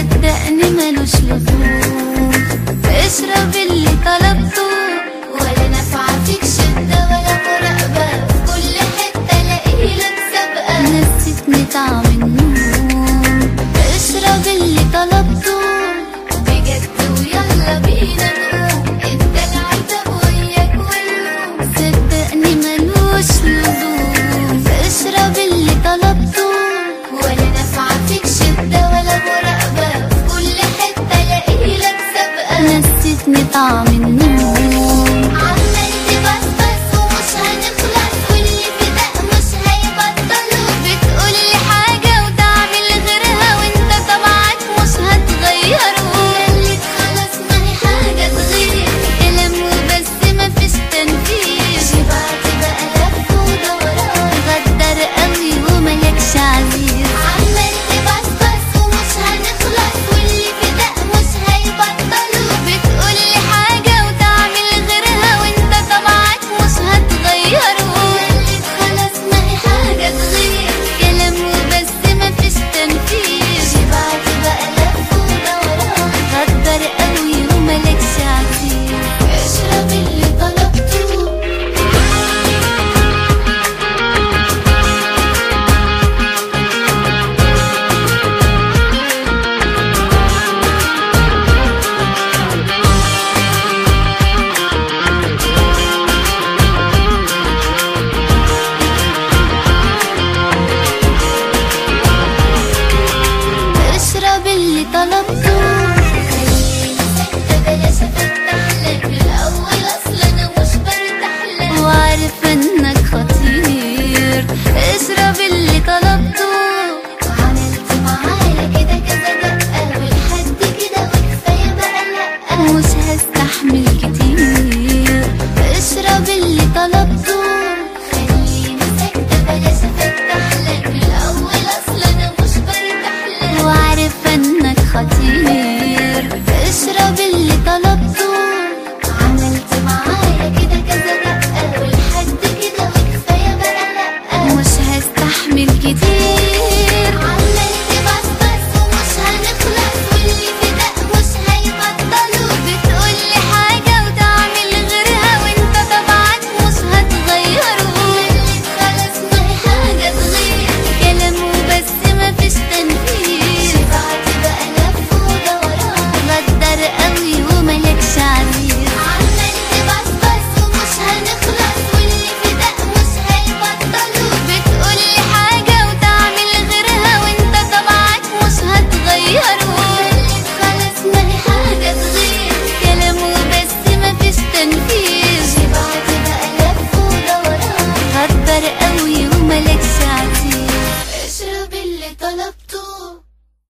صدقني ملوش لزوم اشرب اللي طلبته ولا نافعة فيك شدة ولا مراقبة في كل حتة الاقيلك سابقة نسيتني طعم النوم اشرب اللي طلبته بجد ويلا بينا نقوم انت العتب وياك واللوم صدقني ملوش لزوم اشرب اللي طلبته ولا نافعة فيك شدة ولا مراقبة في كل حتة الاقيلك سابقة نسيتني طعم النوم عمال تبصبص ومش هنخلص واللي في ده مش هيبطل بتقول لي حاجة وتعمل غيرها وانت طبعك مش هتغيره قالت خلاص ما هي حاجة تغير كلام وبس مفيش تنفيذ شبعت بقى لف ودوران غدر قوي وملكش عزيز عمال تبصبص ومش هنخلص واللي في ده مش هيبطل بتقول لي حاجة وتعمل غيرها وانت طبعك مش هتغيره قالت خلاص ما هي حاجة تغير كلام وبس مفيش تنفيذ شبعت بقى لف ودوران غدر قوي وملكش عزيز اشرب اللي طلبته اشرب اللي طلبته خليني ساكتة بلاش افتح لك الاول اصل انا مش برتاح لك وعارف انك خطير اشرب اللي طلبته عملت معايا كده كذا دقة ولحد كده وكفاية بقى لأ مش هستحمل كتير اشرب اللي طلبته خليني ساكتة بلاش افتح لك الاول اصل انا مش برتاح لك وعارف انك خطير